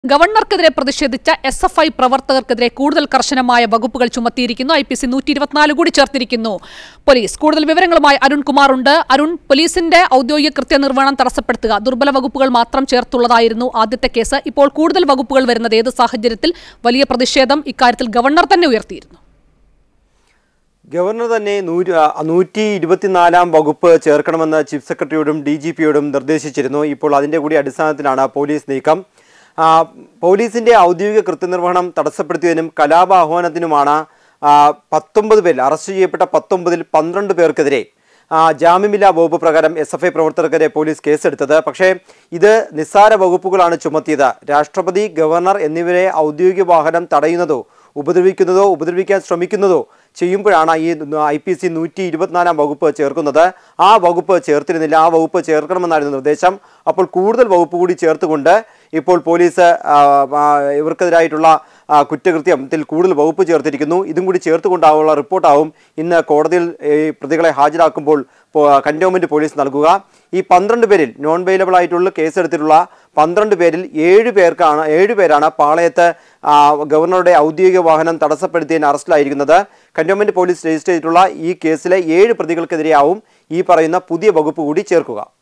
ഗവർണർക്കെതിരെ പ്രതിഷേധിച്ച S F I പ്രവർത്തകർക്കെതിരെ കൂടുതൽ കർശനമായ വകുപ്പുകൾ ചുമത്തിയിരിക്കുന്നു ഐ പി സി നൂറ്റി ഇരുപത്തിനാല് കൂടി ചേർത്തിരിക്കുന്നു പോലീസ് കൂടുതൽ വിവരങ്ങളുമായി അരുൺകുമാർ ഉണ്ട് അരുൺ പോലീസിന്റെ ഔദ്യോഗിക കൃത്യനിർവഹണം തടസ്സപ്പെടുത്തുക ദുർബല വകുപ്പുകൾ മാത്രം ചേർത്തുള്ളതായിരുന്നു ആദ്യത്തെ കേസ് ഇപ്പോൾ കൂടുതൽ വകുപ്പുകൾ വരുന്നത് ഏത് സാഹചര്യത്തിൽ വലിയ പ്രതിഷേധം ഇക്കാര്യത്തിൽ ഗവർണർ തന്നെ ഉയർത്തിയിരുന്നു ഗവർണർ തന്നെ നൂറ്റി ആ, നൂറ്റി ഇരുപത്തിനാലാം വകുപ്പ് ചേർക്കണമെന്ന് ചീഫ് സെക്രട്ടറിയോടും ഡി ജി പിയോടും നിർദ്ദേശിച്ചിരുന്നു ഇപ്പോൾ അതിൻ്റെ കൂടി അടിസ്ഥാനത്തിലാണ് പോലീസ് നീക്കം ആ, പോലീസിന്റെ ഔദ്യോഗിക കൃത്യനിർവഹണം തടസ്സപ്പെടുത്തിയതിനും കലാപാഹ്വാനത്തിനുമാണ് ആ, പത്തൊമ്പത് പേരിൽ അറസ്റ്റ് ചെയ്യപ്പെട്ട പത്തൊമ്പതിൽ പന്ത്രണ്ട് പേർക്കെതിരെ ആ, ജാമ്യമില്ലാ വകുപ്പ് പ്രകാരം എസ് എഫ് ഐ പ്രവർത്തകർക്കെതിരെ പോലീസ് കേസെടുത്തത് പക്ഷേ ഇത് നിസ്സാര വകുപ്പുകളാണ് ചുമത്തിയത് രാഷ്ട്രപതി ഗവർണർ എന്നിവരെ ഔദ്യോഗിക വാഹനം തടയുന്നതോ ഉപദ്രവിക്കുന്നതോ ഉപദ്രവിക്കാൻ ശ്രമിക്കുന്നതോ ചെയ്യുമ്പോഴാണ് ഈ ഐ പി സി നൂറ്റി ഇരുപത്തിനാലാം വകുപ്പ് ചേർക്കുന്നത് ആ വകുപ്പ് ചേർത്തിരുന്നില്ല ആ വകുപ്പ് ചേർക്കണമെന്നായിരുന്നു നിർദ്ദേശം അപ്പോൾ കൂടുതൽ വകുപ്പ് കൂടി ചേർത്തുകൊണ്ട് ഇപ്പോൾ പോലീസ് ആ, ആ, ഇവർക്കെതിരായിട്ടുള്ള ആ, കുറ്റകൃത്യത്തിൽ കൂടുതൽ വകുപ്പ് ചേർത്തിരിക്കുന്നു ഇതും കൂടി ചേർത്തുകൊണ്ടാവുള്ള റിപ്പോർട്ടാവും ഇന്ന് കോടതിയിൽ ഈ പ്രതികളെ ഹാജരാക്കുമ്പോൾ കന്റോൺമെന്റ് പോലീസ് നൽകുക ഈ പന്ത്രണ്ട് പേരിൽ നോൺ വെയിലബിൾ ആയിട്ടുള്ള കേസെടുത്തിട്ടുള്ള പന്ത്രണ്ട് പേരിൽ ഏഴ് പേർക്കാണ് ഏഴ് പേരാണ് പാളയത്ത് ആ, ഗവർണറുടെ ഔദ്യോഗിക വാഹനം തടസ്സപ്പെടുത്തിയതിന് അറസ്റ്റിലായിരിക്കുന്നത് കന്റോൺമെന്റ് പോലീസ് രജിസ്റ്റർ ചെയ്തിട്ടുള്ള ഈ കേസിലെ ഏഴ് പ്രതികൾക്കെതിരെയാവും ഈ പറയുന്ന പുതിയ വകുപ്പ് കൂടി ചേർക്കുക